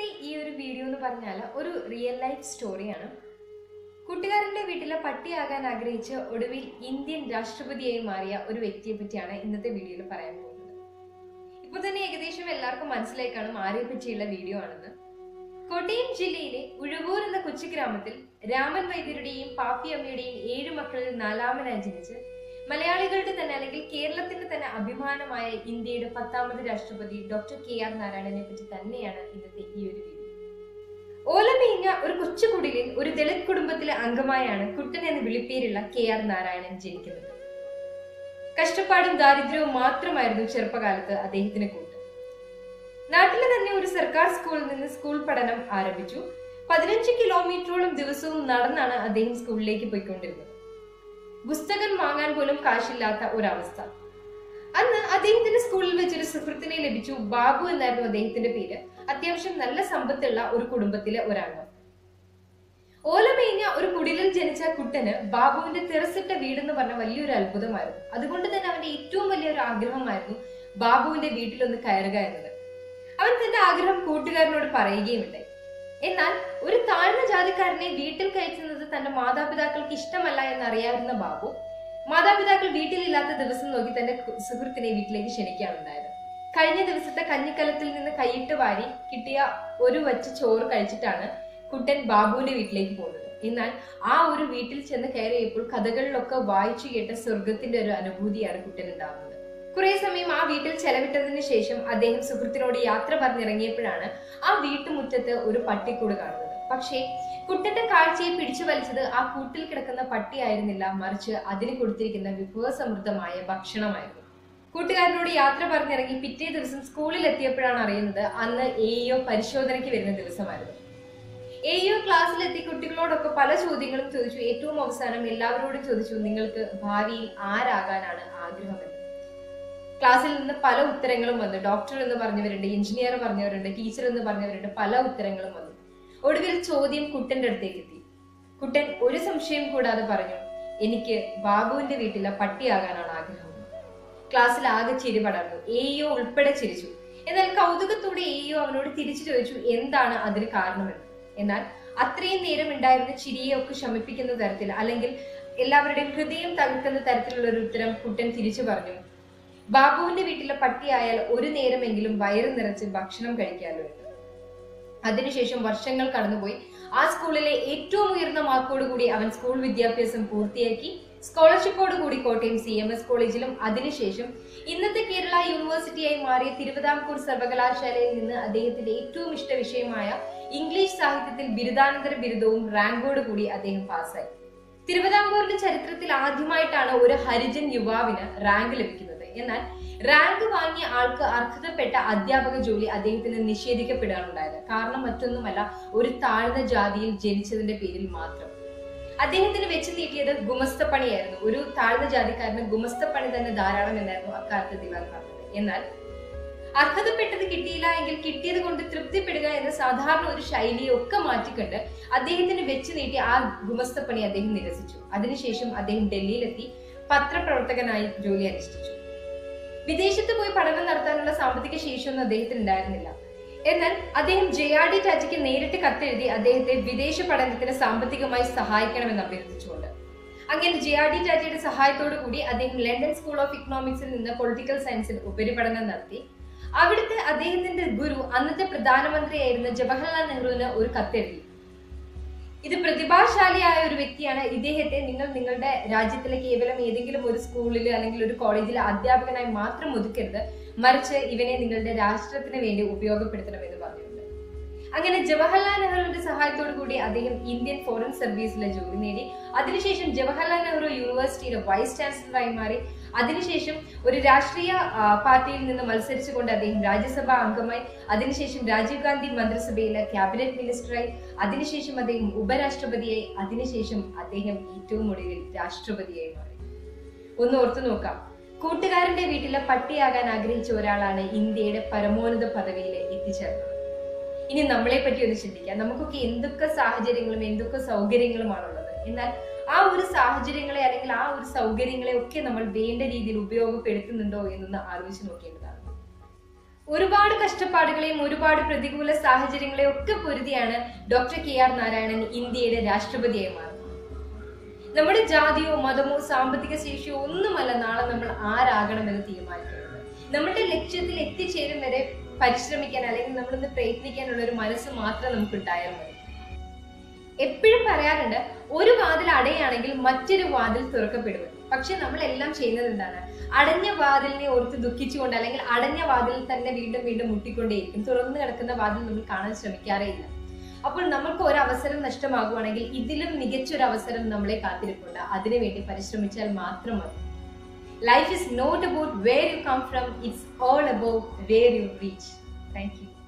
ഇന്നത്തെ ഈ ഒരു വീഡിയോ എന്ന് പറഞ്ഞാൽ ഒരു റിയൽ ലൈഫ് സ്റ്റോറിയാണ് കൂട്ടുകാരന്റെ വീട്ടിലെ പട്ടിയാകാൻ ആഗ്രഹിച്ച് ഒടുവിൽ ഇന്ത്യൻ രാഷ്ട്രപതിയായി മാറിയ ഒരു വ്യക്തിയെ പറ്റിയാണ് ഇന്നത്തെ വീഡിയോയിൽ പറയാൻ പോകുന്നത് ഇപ്പൊ തന്നെ ഏകദേശം എല്ലാവർക്കും മനസ്സിലായി കാണും ആരെ പറ്റിയുള്ള വീഡിയോ ആണെന്ന് കോട്ടയം ജില്ലയിലെ ഉഴവൂർ എന്ന കൊച്ചു ഗ്രാമത്തിൽ രാമൻ വൈദ്യരുടെയും പാപ്പിയമ്മയുടെയും ഏഴു മക്കളിൽ നാലാമനായി ജനിച്ച് മലയാളികളുടെ തന്നെ അല്ലെങ്കിൽ കേരളത്തിന്റെ തന്നെ അഭിമാനമായ ഇന്ത്യയുടെ പത്താമത് രാഷ്ട്രപതി ഡോക്ടർ കെ ആർ നാരായണനെ പറ്റി തന്നെയാണ് ഇന്നത്തെ ഈ ഒരു വീഡിയോ ഓലമേഞ്ഞ ഒരു കൊച്ചു കുടിലിൽ ഒരു ദളിത് കുടുംബത്തിലെ അംഗമായാണ് കുട്ടൻ എന്ന വിളിപ്പേരുള്ള കെ ആർ നാരായണൻ ജനിക്കുന്നത് കഷ്ടപ്പാടും ദാരിദ്ര്യവും മാത്രമായിരുന്നു ചെറുപ്പകാലത്ത് അദ്ദേഹത്തിന് കൂട്ട് നാട്ടിലെ തന്നെ ഒരു സർക്കാർ സ്കൂളിൽ നിന്ന് സ്കൂൾ പഠനം ആരംഭിച്ചു പതിനഞ്ച് കിലോമീറ്ററോളം ദിവസവും നടന്നാണ് അദ്ദേഹം സ്കൂളിലേക്ക് പോയിക്കൊണ്ടിരുന്നത് പുസ്തകം വാങ്ങാൻ പോലും കാശില്ലാത്ത ഒരവസ്ഥ അന്ന് അദ്ദേഹത്തിന്റെ സ്കൂളിൽ വെച്ചൊരു സുഹൃത്തിനെ ലഭിച്ചു ബാബു എന്നായിരുന്നു അദ്ദേഹത്തിന്റെ പേര് അത്യാവശ്യം നല്ല സമ്പത്തുള്ള ഒരു കുടുംബത്തിലെ ഒരംഗം ഓലമേഞ്ഞ ഒരു കുടിലിൽ ജനിച്ച കുട്ടന് ബാബുവിന്റെ തെറസിട്ട വീടെന്ന് പറഞ്ഞ വലിയൊരു അത്ഭുതമായിരുന്നു അതുകൊണ്ട് തന്നെ അവന്റെ ഏറ്റവും വലിയൊരു ആഗ്രഹമായിരുന്നു ബാബുവിന്റെ വീട്ടിലൊന്ന് കയറുക എന്നത് അവൻ തന്റെ ആഗ്രഹം കൂട്ടുകാരനോട് പറയുകയുമുണ്ടായി എന്നാൽ ഒരു താഴ്ന്ന ജാതിക്കാരനെ വീട്ടിൽ കയറ്റുന്നത് തന്റെ മാതാപിതാക്കൾക്ക് ഇഷ്ടമല്ല എന്നറിയാവുന്ന ബാബു മാതാപിതാക്കൾ വീട്ടിലില്ലാത്ത ദിവസം നോക്കി തന്റെ കു- സുഹൃത്തിനെ വീട്ടിലേക്ക് ക്ഷണിക്കുകയാണുണ്ടായത് കഴിഞ്ഞ ദിവസത്തെ കഞ്ഞിക്കലത്തിൽ നിന്ന് കൈയിട്ട് വാരി കിട്ടിയ ഒരു വച്ച് ചോറ് കഴിച്ചിട്ടാണ് കുട്ടൻ ബാബുവിന്റെ വീട്ടിലേക്ക് പോകുന്നത് എന്നാൽ ആ ഒരു വീട്ടിൽ ചെന്ന് കയറിയപ്പോൾ കഥകളിലൊക്കെ വായിച്ചു കേട്ട സ്വർഗത്തിന്റെ ഒരു അനുഭൂതിയാണ് കുട്ടൻ ഉണ്ടാകുന്നത് കുറെ സമയം ആ വീട്ടിൽ ചെലവിട്ടതിന് ശേഷം അദ്ദേഹം സുഹൃത്തിനോട് യാത്ര പറഞ്ഞിറങ്ങിയപ്പോഴാണ് ആ വീട്ടുമുറ്റത്ത് ഒരു പട്ടിക്കൂട് കാണുന്നത് പക്ഷേ കുട്ടന്റെ കാഴ്ചയെ പിടിച്ചു വലിച്ചത് ആ കൂട്ടിൽ കിടക്കുന്ന പട്ടിയായിരുന്നില്ല മറിച്ച് അതിന് കൊടുത്തിരിക്കുന്ന വിഭവസമൃദ്ധമായ ഭക്ഷണമായിരുന്നു കൂട്ടുകാരനോട് യാത്ര പറഞ്ഞിറങ്ങി പിറ്റേ ദിവസം സ്കൂളിൽ എത്തിയപ്പോഴാണ് അറിയുന്നത് അന്ന് എഇഒ പരിശോധനയ്ക്ക് വരുന്ന ദിവസമായിരുന്നു എഇഒ ക്ലാസ്സിലെത്തി കുട്ടികളോടൊക്കെ പല ചോദ്യങ്ങളും ചോദിച്ചു ഏറ്റവും അവസാനം എല്ലാവരോടും ചോദിച്ചു നിങ്ങൾക്ക് ഭാവിയിൽ ആരാകാനാണ് ആഗ്രഹമെന്ന് ക്ലാസ്സിൽ നിന്ന് പല ഉത്തരങ്ങളും വന്നു ഡോക്ടർ എന്ന് പറഞ്ഞവരുണ്ട് എഞ്ചിനീയർ പറഞ്ഞവരുണ്ട് ടീച്ചർ എന്ന് പറഞ്ഞവരുണ്ട് പല ഉത്തരങ്ങളും വന്നു ഒടുവിൽ ചോദ്യം കുട്ടന്റെ അടുത്തേക്ക് എത്തി കുട്ടൻ ഒരു സംശയം കൂടാതെ പറഞ്ഞു എനിക്ക് ബാബുവിന്റെ വീട്ടിലെ പട്ടിയാകാനാണ് ആഗ്രഹം ക്ലാസ്സിൽ ആകെ ചിരി പടർന്നു എയോ ഉൾപ്പെടെ ചിരിച്ചു എന്നാൽ കൗതുകത്തോടെ എയോ അവനോട് തിരിച്ചു ചോദിച്ചു എന്താണ് അതിന് കാരണമെന്ന് എന്നാൽ അത്രയും നേരം ഉണ്ടായിരുന്ന ചിരിയെ ഒക്കെ ശമിപ്പിക്കുന്ന തരത്തിൽ അല്ലെങ്കിൽ എല്ലാവരുടെയും ഹൃദയം തകർക്കുന്ന തരത്തിലുള്ള ഒരു ഉത്തരം കുട്ടൻ തിരിച്ചു പറഞ്ഞു ബാബുവിന്റെ വീട്ടിലെ പട്ടിയായാൽ ഒരു നേരമെങ്കിലും വയറ് നിറച്ച് ഭക്ഷണം കഴിക്കാമല്ലോ എന്ന് അതിനുശേഷം വർഷങ്ങൾ കടന്നുപോയി ആ സ്കൂളിലെ ഏറ്റവും ഉയർന്ന മാർക്കോട് കൂടി അവൻ സ്കൂൾ വിദ്യാഭ്യാസം പൂർത്തിയാക്കി സ്കോളർഷിപ്പോട് കൂടി കോട്ടയം സി എം എസ് കോളേജിലും അതിനുശേഷം ഇന്നത്തെ കേരള യൂണിവേഴ്സിറ്റിയായി മാറിയ തിരുവിതാംകൂർ സർവകലാശാലയിൽ നിന്ന് അദ്ദേഹത്തിന്റെ ഏറ്റവും ഇഷ്ട വിഷയമായ ഇംഗ്ലീഷ് സാഹിത്യത്തിൽ ബിരുദാനന്തര ബിരുദവും റാങ്കോട് കൂടി അദ്ദേഹം പാസ്സായി തിരുവിതാംകൂറിന്റെ ചരിത്രത്തിൽ ആദ്യമായിട്ടാണ് ഒരു ഹരിജൻ യുവാവിന് റാങ്ക് ലഭിക്കുന്നത് എന്നാൽ റാങ്ക് വാങ്ങിയ ആൾക്ക് അർഹതപ്പെട്ട അധ്യാപക ജോലി അദ്ദേഹത്തിന് നിഷേധിക്കപ്പെടുകയാണുണ്ടായത് കാരണം മറ്റൊന്നുമല്ല ഒരു താഴ്ന്ന ജാതിയിൽ ജനിച്ചതിന്റെ പേരിൽ മാത്രം അദ്ദേഹത്തിന് വെച്ച് നീട്ടിയത് ഗുമസ്തപ്പണിയായിരുന്നു ഒരു താഴ്ന്ന ജാതിക്കാരന് ഗുമസ്തപ്പണി തന്നെ ധാരാളം എന്നായിരുന്നു അക്കാലത്ത് ദിവാൻ പറഞ്ഞത് എന്നാൽ അർഹതപ്പെട്ടത് കിട്ടിയില്ല എങ്കിൽ കിട്ടിയത് കൊണ്ട് തൃപ്തിപ്പെടുക എന്ന സാധാരണ ഒരു ശൈലിയെ ഒക്കെ മാറ്റിക്കൊണ്ട് അദ്ദേഹത്തിന് വെച്ച് നീട്ടി ആ ഗുമസ്തപ്പണി അദ്ദേഹം നിരസിച്ചു അതിനുശേഷം അദ്ദേഹം ഡൽഹിയിലെത്തി പത്രപ്രവർത്തകനായി ജോലി അനുഷ്ഠിച്ചു വിദേശത്ത് പോയി പഠനം നടത്താനുള്ള സാമ്പത്തിക ശേഷിയൊന്നും അദ്ദേഹത്തിന് ഉണ്ടായിരുന്നില്ല എന്നാൽ അദ്ദേഹം ജെ ആർ ഡി ടാറ്റയ്ക്ക് നേരിട്ട് കത്തെഴുതി അദ്ദേഹത്തെ വിദേശ പഠനത്തിന് സാമ്പത്തികമായി സഹായിക്കണമെന്ന് അഭ്യർത്ഥിച്ചുകൊണ്ട് അങ്ങനെ ജെ ആർ ഡി ടാറ്റയുടെ സഹായത്തോടു കൂടി അദ്ദേഹം ലണ്ടൻ സ്കൂൾ ഓഫ് ഇക്കണോമിക്സിൽ നിന്ന് പൊളിറ്റിക്കൽ സയൻസിൽ ഉപരിപഠനം നടത്തി അവിടുത്തെ അദ്ദേഹത്തിന്റെ ഗുരു അന്നത്തെ പ്രധാനമന്ത്രിയായിരുന്ന ജവഹർലാൽ നെഹ്റുവിന് ഒരു കത്തെഴുതി ഇത് പ്രതിഭാശാലിയായ ഒരു വ്യക്തിയാണ് ഇദ്ദേഹത്തെ നിങ്ങൾ നിങ്ങളുടെ രാജ്യത്തിലെ കേവലം ഏതെങ്കിലും ഒരു സ്കൂളിൽ അല്ലെങ്കിൽ ഒരു കോളേജിലെ അധ്യാപകനായി മാത്രം ഒതുക്കരുത് മറിച്ച് ഇവനെ നിങ്ങളുടെ രാഷ്ട്രത്തിന് വേണ്ടി ഉപയോഗപ്പെടുത്തണമെന്ന് പറഞ്ഞിട്ടുണ്ട് അങ്ങനെ ജവഹർലാൽ നെഹ്റുവിന്റെ സഹായത്തോടു കൂടി അദ്ദേഹം ഇന്ത്യൻ ഫോറിൻ സർവീസിലെ ജോലി നേടി അതിനുശേഷം ജവഹർലാൽ നെഹ്റു യൂണിവേഴ്സിറ്റിയുടെ വൈസ് ചാൻസലറായി മാറി അതിനുശേഷം ഒരു രാഷ്ട്രീയ ആ, പാർട്ടിയിൽ നിന്ന് മത്സരിച്ചുകൊണ്ട് അദ്ദേഹം രാജ്യസഭാ അംഗമായി അതിനുശേഷം രാജീവ് ഗാന്ധി മന്ത്രിസഭയിലെ ക്യാബിനറ്റ് മിനിസ്റ്ററായി അതിനുശേഷം അദ്ദേഹം ഉപരാഷ്ട്രപതിയായി അതിനുശേഷം അദ്ദേഹം ഏറ്റവും ഒടുവിൽ രാഷ്ട്രപതിയായി മാറി ഒന്ന് ഓർത്തു നോക്കാം കൂട്ടുകാരന്റെ വീട്ടിലെ പട്ടിയാകാൻ ആഗ്രഹിച്ച ഒരാളാണ് ഇന്ത്യയുടെ പരമോന്നത പദവിയിൽ എത്തിച്ചേർന്നത് ഇനി നമ്മളെ പറ്റി ഒന്ന് ചിന്തിക്കാം നമുക്കൊക്കെ എന്തൊക്കെ സാഹചര്യങ്ങളും എന്തൊക്കെ സൗകര്യങ്ങളുമാണുള്ളത് എന്നാൽ ആ ഒരു സാഹചര്യങ്ങളെ അല്ലെങ്കിൽ ആ ഒരു സൗകര്യങ്ങളെ ഒക്കെ നമ്മൾ വേണ്ട രീതിയിൽ ഉപയോഗപ്പെടുത്തുന്നുണ്ടോ എന്നൊന്ന് ആലോചിച്ച് നോക്കേണ്ടതാണ് ഒരുപാട് കഷ്ടപ്പാടുകളെയും ഒരുപാട് പ്രതികൂല സാഹചര്യങ്ങളെയും ഒക്കെ പൊരുതിയാണ് ഡോക്ടർ കെ ആർ നാരായണൻ ഇന്ത്യയുടെ രാഷ്ട്രപതിയായി മാറുന്നത് നമ്മുടെ ജാതിയോ മതമോ സാമ്പത്തിക ശേഷിയോ ഒന്നുമല്ല നാളെ നമ്മൾ ആരാകണമെന്ന് തീരുമാനിക്കുന്നത് നമ്മുടെ ലക്ഷ്യത്തിൽ എത്തിച്ചേരും വരെ പരിശ്രമിക്കാൻ അല്ലെങ്കിൽ നമ്മളിന്ന് പ്രയത്നിക്കാനുള്ള ഒരു മനസ്സ് മാത്രം നമുക്ക് ഉണ്ടായാൽ മതി എപ്പോഴും പറയാറുണ്ട് ഒരു വാതിൽ അടയാണെങ്കിൽ മറ്റൊരു വാതിൽ തുറക്കപ്പെടും പക്ഷെ നമ്മൾ എല്ലാം ചെയ്യുന്നത് എന്താണ് അടഞ്ഞ വാതിലിനെ ഓർത്ത് ദുഃഖിച്ചുകൊണ്ട് അല്ലെങ്കിൽ അടഞ്ഞ വാതിലിൽ തന്നെ വീണ്ടും വീണ്ടും മുട്ടിക്കൊണ്ടേയിരിക്കും തുറന്നു കിടക്കുന്ന വാതിൽ നമ്മൾ കാണാൻ ശ്രമിക്കാറേ ഇല്ല അപ്പോൾ നമുക്ക് ഒരു അവസരം നഷ്ടമാകുവാണെങ്കിൽ ഇതിലും മികച്ചൊരു അവസരം നമ്മളെ കാത്തിരിപ്പുണ്ട് അതിനുവേണ്ടി പരിശ്രമിച്ചാൽ മാത്രം മതി life is not about where you come from it's all about where you reach thank U